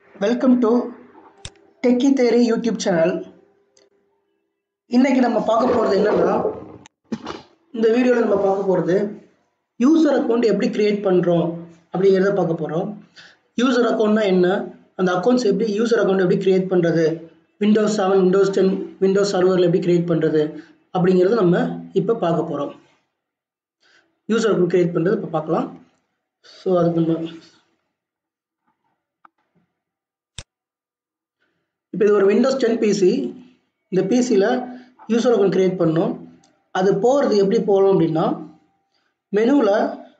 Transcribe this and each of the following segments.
welcome to techie Theri YouTube channel இன்னைக்கு நம்ம பார்க்க போகிறது என்னன்னா இந்த வீடியோவில் நம்ம பார்க்க போகிறது யூசர் அக்கௌண்ட் எப்படி கிரியேட் பண்ணுறோம் அப்படிங்கிறத பார்க்க போகிறோம் யூசர் அக்கௌண்ட்னா என்ன அந்த அக்கௌண்ட்ஸ் எப்படி யூசர் அக்கௌண்ட் எப்படி கிரியேட் பண்ணுறது Windows seven Windows ten Windows சர்வரில் எப்படி கிரியேட் பண்ணுறது அப்படிங்கிறத நம்ம இப்போ பார்க்க போகிறோம் யூசர் அக்கௌண்ட் கிரியேட் பண்ணுறது இப்போ பார்க்கலாம் ஸோ அதுக்கு நம்ம இப்போ இது ஒரு விண்டோஸ் டென் பிசி இந்த பிசியில் யூசர் அக்கௌண்ட் கிரியேட் பண்ணோம் அது போகிறது எப்படி போகணும் அப்படின்னா மெனுவில்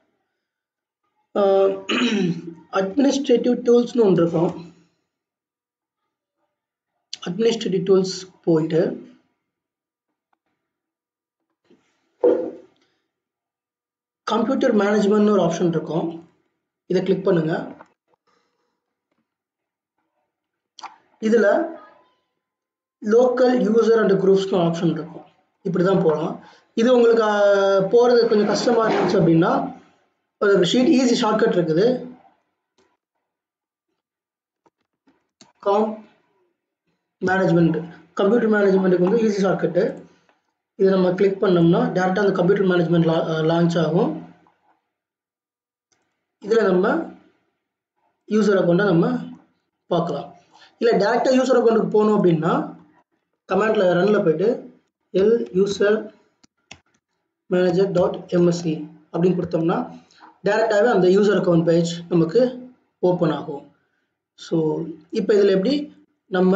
அட்மினிஸ்ட்ரேட்டிவ் டூல்ஸ்னு ஒன்று இருக்கும் அட்மினிஸ்ட்ரேட்டிவ் டூல்ஸ் போயிட்டு கம்ப்யூட்டர் மேனேஜ்மெண்ட்னு ஒரு ஆப்ஷன் இருக்கும் இதை கிளிக் பண்ணுங்க இதில் லோக்கல் யூசர் அண்ட் குரூப்ஸ்னு ஆப்ஷன் இருக்கும் இப்படி தான் போகலாம் இது உங்களுக்கு போகிறது கொஞ்சம் கஷ்டமாக இருந்துச்சு அப்படின்னா ஒரு ஷீட் ஈஸி ஷார்ட்கட் இருக்குது காம் மேனேஜ்மெண்ட் கம்ப்யூட்டர் மேனேஜ்மெண்ட்டுக்கு வந்து ஈஸி ஷார்ட்கட்டு இதை நம்ம கிளிக் பண்ணோம்னா டேரெக்டாக அந்த கம்ப்யூட்டர் மேனேஜ்மெண்ட் லா லான்ச் ஆகும் இதில் நம்ம யூசர் அக்கௌண்ட்டை நம்ம பார்க்கலாம் இல்லை டேரெக்டாக யூசர் அக்கௌண்ட்டுக்கு போகணும் அப்படின்னா கமெண்டில் ரன்னில் போயிட்டு L user manager dot MSC அப்படின்னு கொடுத்தோம்னா டேரெக்டாகவே அந்த யூசர் அக்கௌண்ட் பேஜ் நமக்கு ஓப்பன் ஆகும் ஸோ இப்போ இதில் எப்படி நம்ம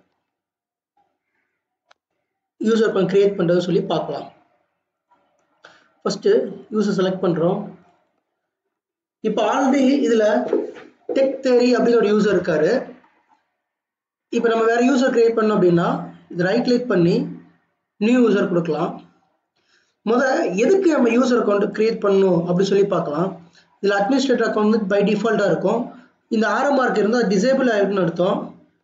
யூசர் அக்கௌண்ட் க்ரியேட் பண்ணுறது சொல்லி பார்க்கலாம் ஃபஸ்ட்டு யூசர் செலக்ட் பண்ணுறோம் இப்போ ஆல்ரெடி இதில் டெக் தேரி அப்படின்னு ஒரு யூசர் இருக்காரு இப்போ நம்ம வேறு யூசர் க்ரியேட் பண்ணோம் அப்படின்னா இது ரைட் கிளிக் பண்ணி நியூ யூசர் கொடுக்கலாம் முத எதுக்கு நம்ம யூசர் அக்கௌண்ட் க்ரியேட் பண்ணணும் அப்படி சொல்லி பார்க்கலாம் இதில் அட்மினிஸ்ட்ரேட்டர் அக்கௌண்ட் வந்து பை டிஃபால்ட்டாக இருக்கும் இந்த ஆரம் மார்க் இருந்தால் டிசேபிள் ஆயிருக்குன்னு அர்த்தம்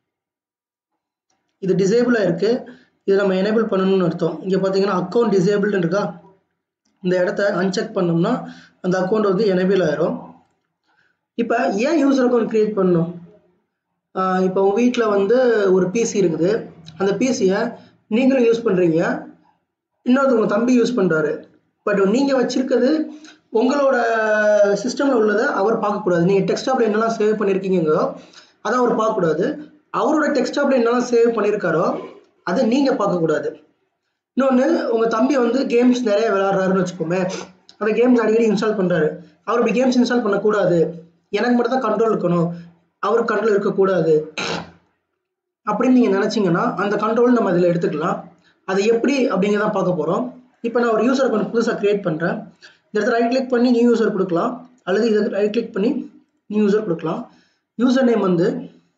இது டிசேபிளாக இருக்குது இதை நம்ம எனேபிள் பண்ணணும்னு அர்த்தம் இங்கே பார்த்தீங்கன்னா அக்கௌண்ட் டிசேபிள்னு இருக்கா இந்த இடத்த அன்செக் பண்ணோம்னா அந்த அக்கௌண்ட் வந்து எனேபிள் ஆயிரும் இப்போ ஏன் யூசர் அக்கௌண்ட் க்ரியேட் பண்ணணும் இப்போ உங்கள் வீட்டில் வந்து ஒரு பிசி இருக்குது அந்த பிசியை நீங்களும் யூஸ் பண்ணுறீங்க இன்னொருத்தவங்க தம்பி யூஸ் பண்ணுறாரு பட் நீங்கள் வச்சுருக்கிறது உங்களோட சிஸ்டமில் உள்ளதை அவர் பார்க்கக்கூடாது நீங்கள் டெக்ஸ்டாப்பில் என்னெல்லாம் சேவ் பண்ணியிருக்கீங்களோ அதை அவர் பார்க்கக்கூடாது அவரோட டெக்ஸ்டாப்பில் என்னெல்லாம் சேவ் பண்ணியிருக்காரோ அதை நீங்கள் பார்க்கக்கூடாது இன்னொன்று உங்கள் தம்பி வந்து கேம்ஸ் நிறைய விளாட்றாருன்னு வச்சுக்கோமே அந்த கேம்ஸ் அடிக்கடி இன்ஸ்டால் பண்ணுறாரு அவர் இப்படி கேம்ஸ் இன்ஸ்டால் பண்ணக்கூடாது எனக்கு மட்டும் தான் கண்ட்ரோல் இருக்கணும் அவருக்கு கண்ட்ரோல் இருக்கக்கூடாது அப்படின்னு நீங்கள் நினச்சிங்கன்னா அந்த கண்ட்ரோல் நம்ம இதில் எடுத்துக்கலாம் அது எப்படி அப்படிங்கிறத பார்க்க போகிறோம் இப்போ நான் ஒரு யூசர் அக்கௌண்ட் புதுசாக க்ரியேட் பண்ணுறேன் இந்த இடத்துல ரைட் கிளிக் பண்ணி நியூ யூசர் கொடுக்கலாம் அல்லது இதை ரைட் கிளிக் பண்ணி நியூ யூசர் கொடுக்கலாம் யூசர் நேம் வந்து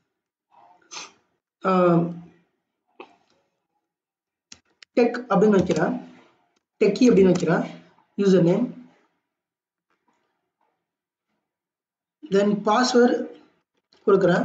டெக் அப்படின்னு வைக்கிறேன் டெக்கி அப்படின்னு வைக்கிறேன் யூசர் நேம் தென் பாஸ்வேர்டு கொடுக்குறேன்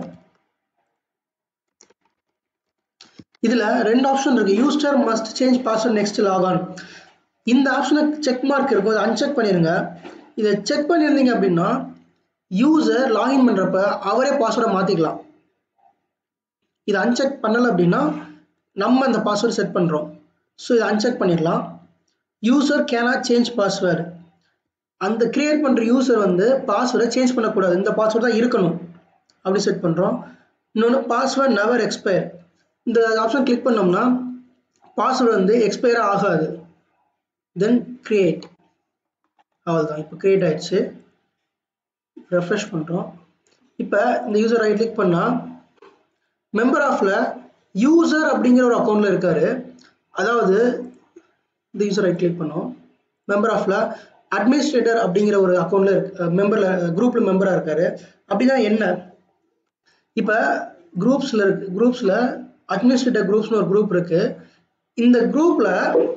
இதில் ரெண்டு ஆப்ஷன் இருக்குது user must change password next logon இந்த ஆப்ஷனை செக் மார்க் இருக்கும் அதை அன்செக் பண்ணிடுங்க இதை செக் பண்ணியிருந்தீங்க அப்படின்னா யூசர் லாகின் பண்ணுறப்ப அவரே பாஸ்வேர்டை மாற்றிக்கலாம் இதை அன்செக் பண்ணலை அப்படின்னா நம்ம அந்த பாஸ்வேர்டு செட் பண்ணுறோம் ஸோ இதை அன்செக் பண்ணிடலாம் யூசர் கேனாட் சேஞ்ச் பாஸ்வேர்டு அந்த கிரியேட் பண்ணுற யூசர் வந்து பாஸ்வேர்டை சேஞ்ச் பண்ணக்கூடாது இந்த பாஸ்வேர்டு தான் இருக்கணும் அப்படி செட் பண்ணுறோம் இன்னொன்று பாஸ்வேர்ட் நெவர் எக்ஸ்பயர் இந்த ஆப்ஷன் கிளிக் பண்ணோம்னா பாஸ்வேர்டு வந்து எக்ஸ்பயர் ஆகாது தென் கிரியேட் அவ்வளோதான் இப்போ கிரியேட் ஆயிடுச்சு ரெஃப்ரெஷ் பண்ணுறோம் இப்போ இந்த யூசர் ரைட் கிளிக் பண்ணால் மெம்பர் ஆஃப்ல யூசர் அப்படிங்கிற ஒரு அக்கௌண்ட்டில் இருக்கார் அதாவது இந்த யூசர் ரைட் கிளிக் பண்ணோம் மெம்பர் ஆஃப்ல அட்மினிஸ்ட்ரேட்டர் அப்படிங்கிற ஒரு அக்கௌண்ட்டில் இருக்கு மெம்பரில் குரூப்பில் மெம்பராக இருக்கார் அப்படின்னா என்ன இப்போ குரூப்ஸில் இருக்கு குரூப்ஸில் அட்மினிஸ்ட்ரேட்டர் குரூப்ஸ்னு ஒரு குரூப் இருக்கு இந்த குரூப்பில்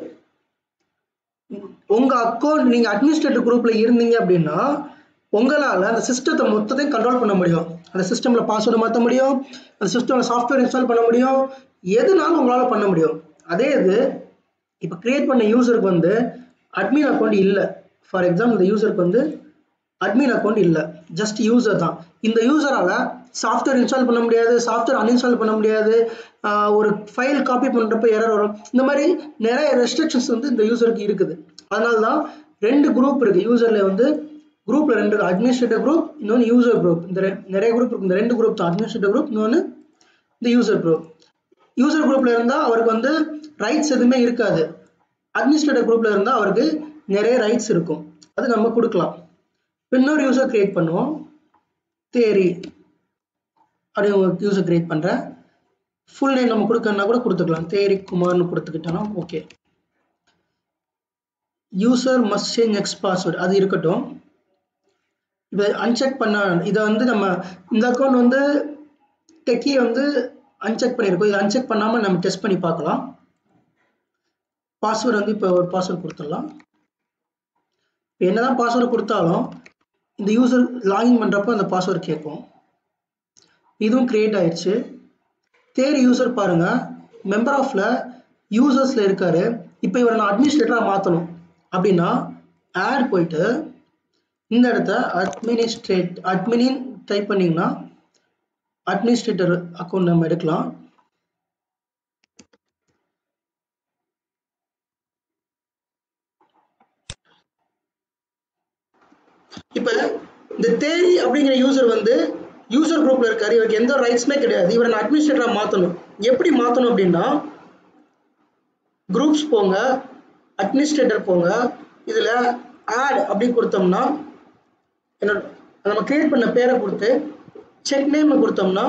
உங்கள் அக்கௌண்ட் நீங்கள் அட்மினிஸ்ட்ரேட்டர் குரூப்பில் இருந்தீங்க அப்படின்னா உங்களால் அந்த சிஸ்டத்தை மொத்தத்தையும் கண்ட்ரோல் பண்ண முடியும் அந்த சிஸ்டமில் பாஸ்வேர்டு மாற்ற முடியும் அந்த சிஸ்டமில் சாஃப்ட்வேர் இன்ஸ்டால் பண்ண முடியும் எதுனாலும் உங்களால் பண்ண முடியும் அதே இது இப்போ கிரியேட் பண்ண யூசருக்கு வந்து அட்மின் அக்கௌண்ட் இல்லை ஃபார் எக்ஸாம்பிள் இந்த யூசருக்கு வந்து அட்மின் அக்கௌண்ட் இல்லை ஜஸ்ட் யூசர் தான் இந்த யூசரால் சாஃப்ட்வேர் இன்ஸ்டால் பண்ண முடியாது சாஃப்ட்வேர் அன்இன்ஸ்டால் பண்ண முடியாது ஆஹ் ஒரு ஃபைல் காப்பி பண்ணுறப்ப எரர் வரும் இந்த மாதிரி நிறைய ரெஸ்ட்ரிக்ஷன்ஸ் வந்து இந்த யூசருக்கு இருக்குது அதனால தான் ரெண்டு குரூப் இருக்குது யூசரில் வந்து குரூப்பில் ரெண்டு அட்மினிஸ்ட்ரேட்டிவ் குரூப் இன்னொன்று யூசர் குரூப் இந்த ரெ- நிறைய குரூப் இருக்கு இந்த ரெண்டு குரூப் தான் அட்மினிஸ்ட்ரேட்டிவ் குரூப் இன்னொன்று இந்த யூசர் குரூப் யூசர் குரூப்ல இருந்தால் அவருக்கு வந்து ரைட்ஸ் எதுவுமே இருக்காது அட்மினிஸ்ட்ரேட்டிவ் குரூப்ல இருந்தால் அவருக்கு நிறைய ரைட்ஸ் இருக்கும் அது நம்ம கொடுக்கலாம் இப்ப இன்னொரு யூசர் கிரியேட் பண்ணுவோம் தேரி அப்படி ஒரு யூசர் கிரியேட் பண்ணுறேன் ஃபுல் நேம் நம்ம கொடுக்கணும்னா கூட கொடுத்துக்கலாம் தேரி குமார்னு கொடுத்துக்கிட்டோம்னா okay user must change ex password அது இருக்கட்டும் இதை அன்செக் பண்ண இதை வந்து நம்ம இந்த அக்கௌண்ட் வந்து டெக்கி வந்து அன்செக் பண்ணியிருக்கோம் இதை அன்செக் பண்ணாமல் நம்ம டெஸ்ட் பண்ணி பார்க்கலாம் பாஸ்வேர்டு வந்து இப்போ ஒரு பாஸ்வேர்டு கொடுத்துடலாம் இப்போ என்னதான் பாஸ்வேர்டு கொடுத்தாலும் இந்த யூசர் லாகின் பண்ணுறப்போ அந்த பாஸ்வேர்டு கேட்கும் இதுவும் கிரியேட் ஆயிடுச்சு தேர் யூசர் பாருங்க மெம்பர் ஆஃப்ல யூசர்ஸ்ல இருக்காரு இப்போ இவரை நான் அட்மினிஸ்ட்ரேட்டராக மாற்றணும் அப்படின்னா ஆட் போயிட்டு இந்த இடத்த அட்மினிஸ்ட்ரேட் அட்மினின் டைப் பண்ணீங்கன்னா அட்மினிஸ்ட்ரேட்டர் அக்கௌண்ட் நம்ம எடுக்கலாம் இப்போ இந்த தேரி அப்படிங்கிற யூசர் வந்து யூசர் குரூப்ல இருக்காரு இவருக்கு எந்த ரைட்ஸுமே கிடையாது இவரை நான் அட்மினிஸ்ட்ரேட்டரா மாற்றணும் எப்படி மாற்றணும் அப்படின்னா குரூப்ஸ் போங்க அட்மினிஸ்ட்ரேட்டர் போங்க இதில் ஆட் அப்படின்னு கொடுத்தோம்னா என்னோட நம்ம கிரியேட் பண்ண பேரை கொடுத்து செக் நேம் கொடுத்தோம்னா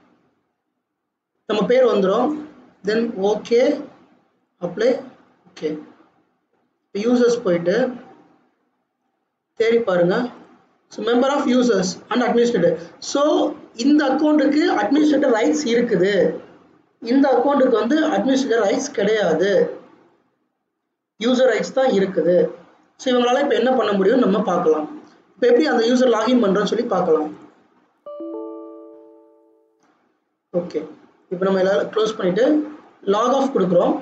நம்ம பேர் வந்துடும் then okay apply okay users போயிட்டு தேடி பாருங்க so member of users and administrator so இந்த அக்கௌண்ட்டுக்கு அட்மினிஸ்ட்ரேட்டர் ரைட்ஸ் இருக்குது இந்த அக்கௌண்ட்டுக்கு வந்து அட்மினிஸ்ட்ரேட்டர் ரைட்ஸ் கிடையாது யூசர் ரைட்ஸ் தான் இருக்குது ஸோ இவங்களால இப்போ என்ன பண்ண முடியும் நம்ம பார்க்கலாம் இப்போ எப்படி அந்த யூசர் லாகின் பண்ணுறோன்னு சொல்லி பார்க்கலாம் ஓகே இப்போ நம்ம எல்லாரும் க்ளோஸ் பண்ணிட்டு லாக் ஆஃப் கொடுக்குறோம்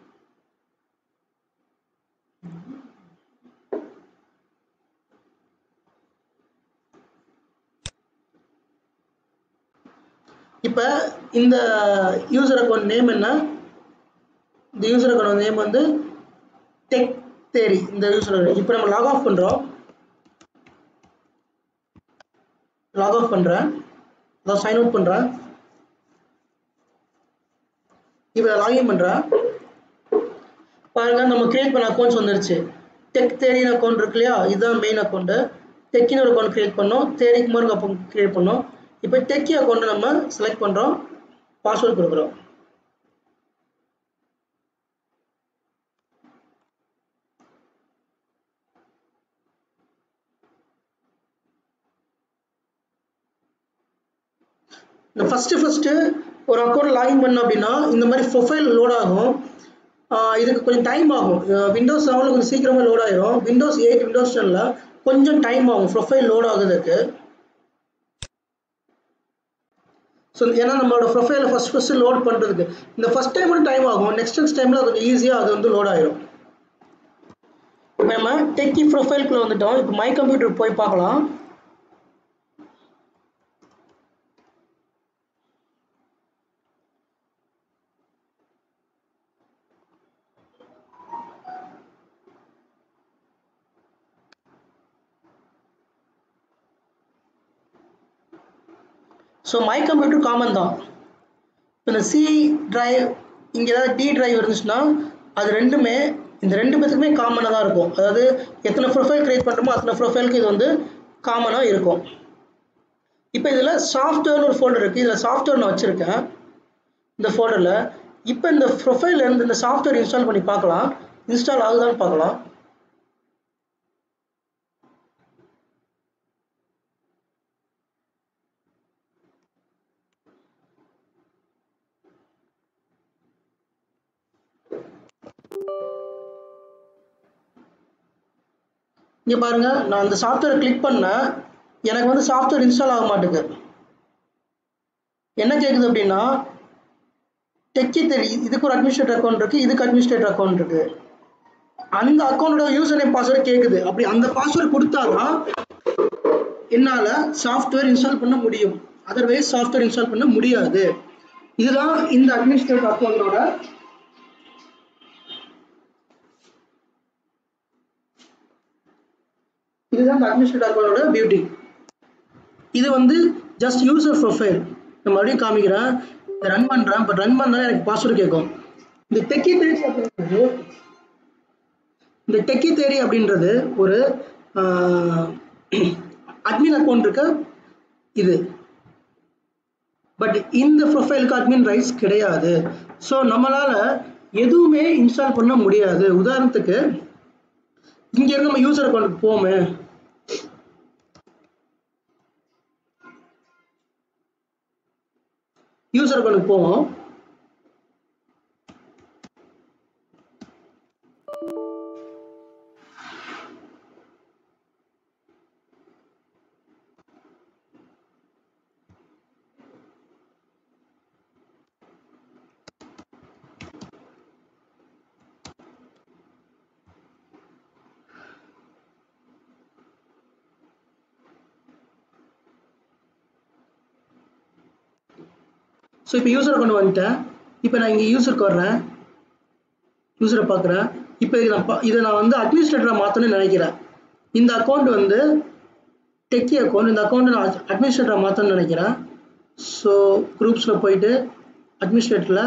இப்போ இந்த யூசர் அக்கௌண்ட் நேம் என்ன இந்த யூசர் அக்கௌண்ட் நேம் வந்து டெக் தேரி இந்த யூசர் இப்போ நம்ம லாக் ஆஃப் பண்ணுறோம் லாக் ஆஃப் பண்ணுறேன் அதான் சைன் அவுட் பண்ணுறேன் இப்போ லாகின் பண்ணுறேன் பாருங்க நம்ம கிரியேட் பண்ண அக்கௌண்ட்ஸ் வந்துருச்சு டெக் தேரின் அக்கௌண்ட் இருக்கு இல்லையா இதுதான் மெயின் அக்கௌண்ட்டு டெக்கின்னு ஒரு அக்கௌண்ட் கிரியேட் பண்ணோம் தேரி குமாருக்கு அக்கௌண்ட் கிரியேட் பண்ணோம் இப்போ டெக்கி அக்கௌண்ட்டை நம்ம செலக்ட் பண்ணுறோம் பாஸ்வேர்ட் கொடுக்குறோம் இந்த ஃபஸ்ட்டு ஃபஸ்ட்டு ஒரு அக்கௌண்ட் லாகின் பண்ணோம் அப்படின்னா இந்த மாதிரி ப்ரொஃபைல் லோட் ஆகும் ஆஹ் இதுக்கு கொஞ்சம் டைம் ஆகும் விண்டோஸ் செவனில் கொஞ்சம் சீக்கிரமாக லோட் ஆயிரும் விண்டோஸ் எயிட் விண்டோஸ் டெனில் கொஞ்சம் டைம் ஆகும் ப்ரொஃபைல் லோட் ஆகுறதுக்கு ஸோ ஏன்னா நம்மளோட ப்ரொஃபைலை ஃபஸ்ட் ஃபஸ்ட்டு லோட் பண்ணுறதுக்கு இந்த ஃபஸ்ட் டைம் மட்டும் டைம் ஆகும் நெக்ஸ்ட் நெக்ஸ்ட் டைமில் கொஞ்சம் ஈஸியாக அது வந்து லோட் ஆயிரும் இப்போ நம்ம டெக்கி ப்ரொஃபைல்குள்ளே வந்துட்டோம் இப்போ மை கம்ப்யூட்டர் போய் பார்க்கலாம் ஸோ மை கம்ப்யூட்டர் காமன் தான் இந்த சி டிரைவ் இங்கே ஏதாவது டி டிரைவ் இருந்துச்சுன்னா அது ரெண்டுமே இந்த ரெண்டு பேத்துக்குமே காமனாக தான் இருக்கும் அதாவது எத்தனை ப்ரொஃபைல் கிரியேட் பண்ணுறோமோ அத்தனை ப்ரொஃபைலுக்கு இது வந்து காமனாக இருக்கும் இப்போ இதில் சாஃப்ட்வேர்னு ஒரு ஃபோல்டர் இருக்குது இதில் சாஃப்ட்வேர் நான் வச்சுருக்கேன் இந்த ஃபோல்டரில் இப்போ இந்த ப்ரொஃபைல் இருந்து இந்த சாஃப்ட்வேர் இன்ஸ்டால் பண்ணி பார்க்கலாம் இன்ஸ்டால் ஆகுதான்னு பார்க்கலாம் இங்கே பாருங்க நான் அந்த சாஃப்ட்வேரை கிளிக் பண்ணேன் எனக்கு வந்து சாஃப்ட்வேர் இன்ஸ்டால் ஆக மாட்டேங்குது என்ன கேட்குது அப்படின்னா டெக்கி தெரி இதுக்கு ஒரு அட்மினிஸ்ட்ரேட்டர் அக்கௌண்ட் இருக்கு இதுக்கு அட்மினிஸ்ட்ரேட்டர் அக்கௌண்ட் இருக்கு அந்த அக்கௌண்டோட யூசர் நேம் பாஸ்வேர்டு கேட்குது அப்படி அந்த பாஸ்வேர்டு கொடுத்தாதான் என்னால் சாஃப்ட்வேர் இன்ஸ்டால் பண்ண முடியும் அதர்வைஸ் சாஃப்ட்வேர் இன்ஸ்டால் பண்ண முடியாது இதுதான் இந்த அட்மினிஸ்ட்ரேட்டர் அக்கௌண்டோட இதுதான் இந்த அட்மினிஸ்ட்ரேட்டர் அக்கௌண்டோட பியூட்டி இது வந்து ஜஸ்ட் யூசர் ப்ரொஃபைல் நான் மறுபடியும் காமிக்கிறேன் இதை ரன் பண்ணுறேன் பட் ரன் பண்ணால் எனக்கு பாஸ்வேர்டு கேட்கும் இந்த டெக்கி தேரி அப்படின்றது இந்த டெக்கி தேரி அப்படின்றது ஒரு அட்மின் அக்கௌண்ட் இருக்க இது பட் இந்த ப்ரொஃபைலுக்கு அட்மின் ரைட்ஸ் கிடையாது ஸோ நம்மளால எதுவுமே இன்ஸ்டால் பண்ண முடியாது உதாரணத்துக்கு இங்கேருந்து நம்ம யூசர் அக்கௌண்ட்டுக்கு போமே யூசர் அக்கௌண்ட்டுக்கு போவோம் ஸோ இப்போ யூசரை கொண்டு வந்துட்டேன் இப்போ நான் இங்கே யூசருக்கு வர்றேன் யூசரை பார்க்குறேன் இப்போ இதை நான் பா- இதை நான் வந்து அட்மினிஸ்ட்ரேட்டராக மாற்றணும்னு நினைக்கிறேன் இந்த அக்கௌண்ட் வந்து டெக்கி அக்கௌண்ட் இந்த அக்கௌண்ட்டை நான் அட்மினிஸ்ட்ரேட்டராக மாற்றணும்னு நினைக்கிறேன் ஸோ குரூப்ஸில் போயிட்டு அட்மினிஸ்ட்ரேட்டரில்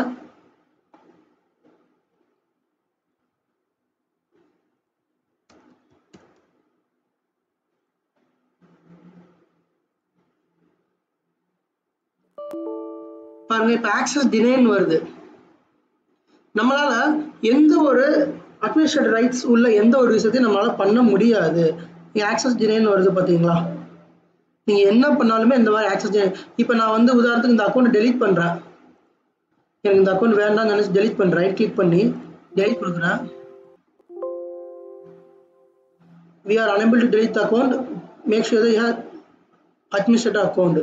பாருங்க இப்போ ஆக்சஸ் டினைன் வருது நம்மளால எந்த ஒரு அட்மினிஸ்ட்ரேட்டிவ் ரைட்ஸ் உள்ள எந்த ஒரு விஷயத்தையும் நம்மளால பண்ண முடியாது இங்கே ஆக்சஸ் டினைன் வருது பார்த்தீங்களா நீங்க என்ன பண்ணாலுமே இந்த மாதிரி ஆக்சஸ் இப்போ நான் வந்து உதாரணத்துக்கு இந்த அக்கௌண்ட் டெலீட் பண்றேன் எனக்கு இந்த அக்கௌண்ட் வேண்டாம்னு நினைச்சு டெலீட் பண்றேன் ரைட் கிளிக் பண்ணி டெலீட் கொடுக்குறேன் we are unable to delete the account make sure that you have administrator account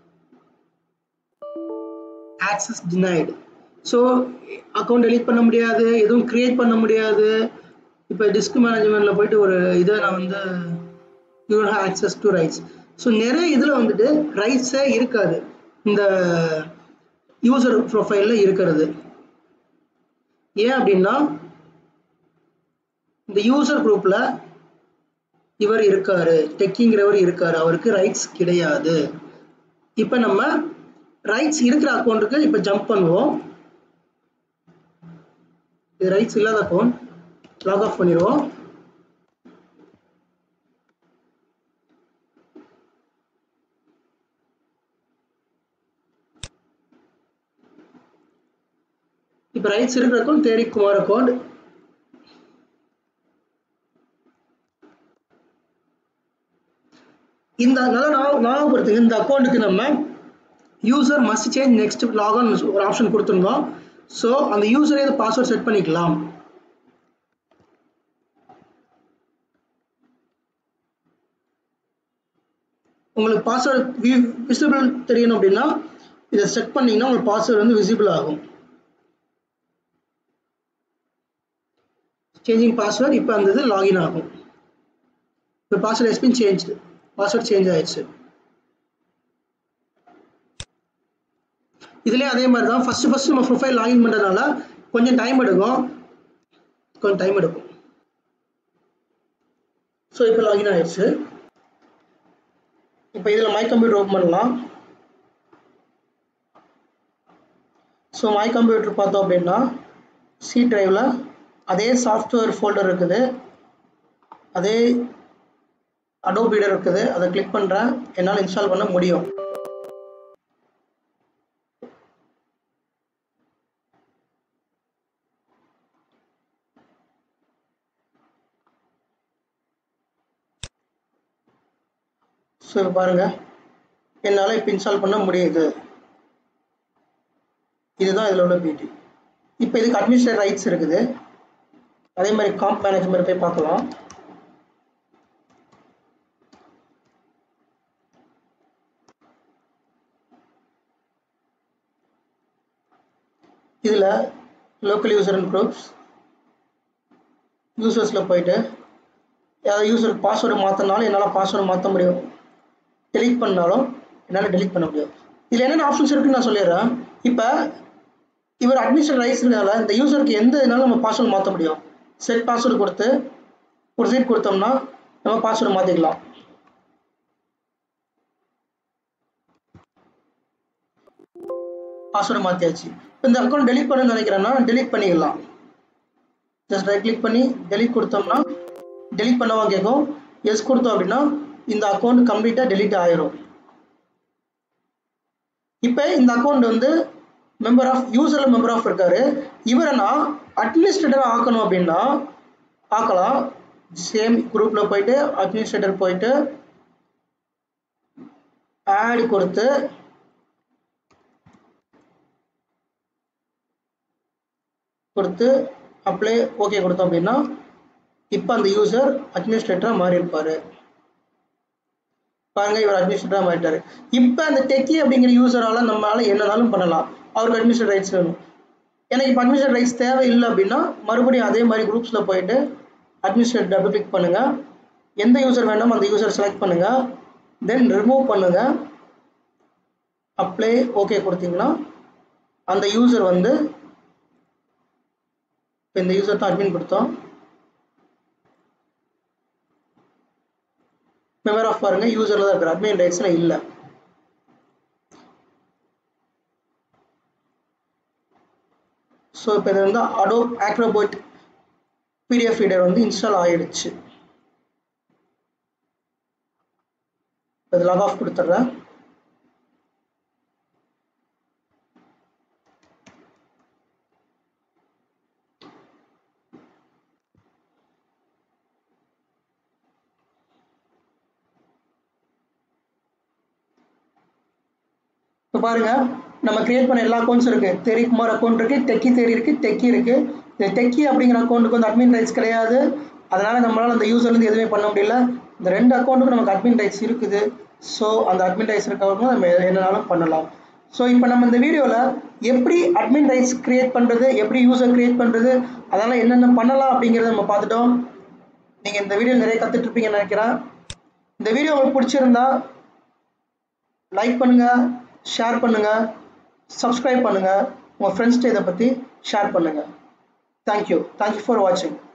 access denied so account delete பண்ண முடியாது எதுவும் கிரியேட் பண்ண முடியாது இப்போ டிஸ்க் மேனேஜ்மெண்ட்டில் போயிட்டு ஒரு இதை நான் வந்து you have access to rights so நிறைய இதில் வந்துட்டு ரைட்ஸே இருக்காது இந்த யூசர் ப்ரொஃபைலில் இருக்கிறது ஏன் அப்படின்னா இந்த யூசர் குரூப்பில் இவர் இருக்காரு டெக்கிங்கிறவர் இருக்காரு அவருக்கு ரைட்ஸ் கிடையாது இப்போ நம்ம ரைட்ஸ் இருக்கிற அக்கௌண்ட்டுக்கு இப்போ ஜம்ப் பண்ணுவோம் இது ரைட்ஸ் இல்லாத அக்கௌண்ட் லாக் ஆஃப் பண்ணிடுவோம் இப்போ ரைட்ஸ் இருக்கிற அக்கௌண்ட் தேடி குமார் அக்கௌண்ட் இந்த நல்லா ஞாபகம் ஞாபகப்படுத்துங்க இந்த அக்கௌண்ட்டுக்கு நம்ம user must change next logon ஒரு ஆப்ஷன் கொடுத்துருந்தோம் ஸோ அந்த யூசரே பாஸ்வேர்ட் செட் பண்ணிக்கலாம் உங்களுக்கு பாஸ்வேர்டு விசிபிள் தெரியணும் அப்படின்னா இதை செட் பண்ணீங்கன்னா உங்களுக்கு பாஸ்வேர்டு வந்து விசிபிள் ஆகும் சேஞ்சிங் பாஸ்வேர்ட் இப்போ அந்த இது லாகின் ஆகும் இப்போ password has been change password change ஆயிடுச்சு இதுலேயே அதே மாதிரி தான் ஃபஸ்ட்டு ஃபஸ்ட்டு நம்ம ப்ரொஃபைல் லாகின் பண்ணுறதுனால கொஞ்சம் டைம் எடுக்கும் கொஞ்சம் டைம் எடுக்கும் ஸோ இப்போ லாகின் ஆயிடுச்சு இப்போ இதில் மை கம்ப்யூட்டர் ஓப்பன் பண்ணலாம் ஸோ மை கம்ப்யூட்டர் பார்த்தோம் அப்படின்னா சி டிரைவில் அதே சாஃப்ட்வேர் ஃபோல்டர் இருக்குது அதே அடோபீடர் இருக்குது அதை கிளிக் பண்ணுறேன் என்னால் இன்ஸ்டால் பண்ண முடியும் ஸோ பாருங்கள் என்னால் இப்போ இன்ஸ்டால் பண்ண முடியுது இதுதான் இதில் உள்ள பியூட்டி இப்போ இதுக்கு அட்மினிஸ்ட்ரேட் ரைட்ஸ் இருக்குது அதே மாதிரி காம்ப் மேனேஜ்மெண்ட் போய் பார்க்கலாம் இதில் லோக்கல் யூசர் அண்ட் குரூப்ஸ் யூசர்ஸில் போயிட்டு யாராவது யூசருக்கு பாஸ்வேர்டு மாற்றினாலும் என்னால் பாஸ்வேர்டு மாற்ற முடியும் டெலீட் பண்ணாலும் என்னால் டெலீட் பண்ண முடியும் இதில் என்னென்ன ஆப்ஷன்ஸ் இருக்குன்னு நான் சொல்லிடுறேன் இப்போ இவர் அட்மிஷன் ரைட்ஸ் இருக்கனால இந்த யூசருக்கு எந்த இதனாலும் நம்ம பாஸ்வேர்டு மாற்ற முடியும் செட் பாஸ்வேர்டு கொடுத்து ஒரு சீட் கொடுத்தோம்னா நம்ம பாஸ்வேர்டு மாற்றிக்கலாம் பாஸ்வேர்டு மாற்றியாச்சு இப்போ இந்த அக்கௌண்ட் டெலிட் பண்ண நினைக்கிறேன்னா டெலிட் பண்ணிக்கலாம் ஜஸ்ட் ரைட் கிளிக் பண்ணி டெலிட் கொடுத்தோம்னா டெலிட் பண்ணவா கேட்கும் எஸ் கொடுத்தோம் அப்படின்னா இந்த அக்கௌண்ட் கம்ப்ளீட்டாக டெலிட் ஆயிரும் இப்போ இந்த அக்கௌண்ட் வந்து மெம்பர் ஆஃப் யூசரில் மெம்பர் ஆஃப் இருக்காரு இவரை நான் அட்மினிஸ்ட்ரேட்டர் ஆக்கணும் அப்படின்னா ஆக்கலாம் சேம் குரூப்பில் போயிட்டு அட்மினிஸ்ட்ரேட்டர் போயிட்டு ஆட் கொடுத்து கொடுத்து அப்ளை ஓகே கொடுத்தோம் அப்படின்னா இப்போ அந்த யூசர் அட்மினிஸ்ட்ரேட்டராக மாறி இருப்பார் பாருங்க இவர் அட்மினிஸ்ட்ரேட்டராக மாறிட்டாரு இப்போ அந்த டெக்கி அப்படிங்கிற யூசரால் நம்மளால என்னனாலும் பண்ணலாம் அவருக்கு அட்மினிஸ்ட்ரேட் ரைட்ஸ் வேணும் எனக்கு இப்போ அட்மினிஸ்ட்ரேட் ரைட்ஸ் தேவை இல்லை அப்படின்னா மறுபடியும் அதே மாதிரி குரூப்ஸில் போயிட்டு அட்மினிஸ்ட்ரேட் டபுள் கிளிக் பண்ணுங்கள் எந்த யூசர் வேணுமோ அந்த யூசர் செலக்ட் பண்ணுங்கள் தென் ரிமூவ் பண்ணுங்கள் அப்ளை ஓகே கொடுத்தீங்கன்னா அந்த யூசர் வந்து இப்போ இந்த யூசர் தான் அட்மின் கொடுத்தோம் மெம்பர் ஆஃப் பாருங்க யூசரில் தான் இருக்கிற அட்மின் ரைட்ஸில் இல்லை ஸோ இப்போ இது வந்து அடோப் ஆக்ரோபோட் பிடிஎஃப் ரீடர் வந்து இன்ஸ்டால் ஆகிடுச்சு இது லாக் ஆஃப் கொடுத்துட்றேன் இப்போ பாருங்க நம்ம கிரியேட் பண்ண எல்லா அக்கௌண்ட்ஸ் இருக்கு தெரி குமார் அக்கௌண்ட் இருக்கு டெக்கி தேரி இருக்கு டெக்கி இருக்கு இந்த டெக்கி அப்படிங்கிற அக்கௌண்ட்டுக்கு வந்து அட்மின் ரைட்ஸ் கிடையாது அதனால நம்மளால அந்த யூசர்லேருந்து எதுவுமே பண்ண முடியல இந்த ரெண்டு அக்கௌண்ட்டுக்கும் நமக்கு அட்மின் ரைட்ஸ் இருக்குது ஸோ அந்த அட்மின் ரைட்ஸ் இருக்கவங்க நம்ம என்னனாலும் பண்ணலாம் ஸோ இப்போ நம்ம இந்த வீடியோவில் எப்படி அட்மின் ரைட்ஸ் கிரியேட் பண்ணுறது எப்படி யூசர் கிரியேட் பண்ணுறது அதெல்லாம் என்னென்ன பண்ணலாம் அப்படிங்கிறத நம்ம பார்த்துட்டோம் நீங்கள் இந்த வீடியோ நிறைய கற்றுட்டு இருப்பீங்கன்னு நினைக்கிறேன் இந்த வீடியோ உங்களுக்கு பிடிச்சிருந்தா லைக் பண்ணுங்கள் ஷேர் பண்ணுங்கள் சப்ஸ்கிரைப் பண்ணுங்கள் உங்கள் ஃப்ரெண்ட்ஸ்கிட்ட இதை பற்றி ஷேர் பண்ணுங்கள் தேங்க்யூ தேங்க்யூ ஃபார் வாட்சிங்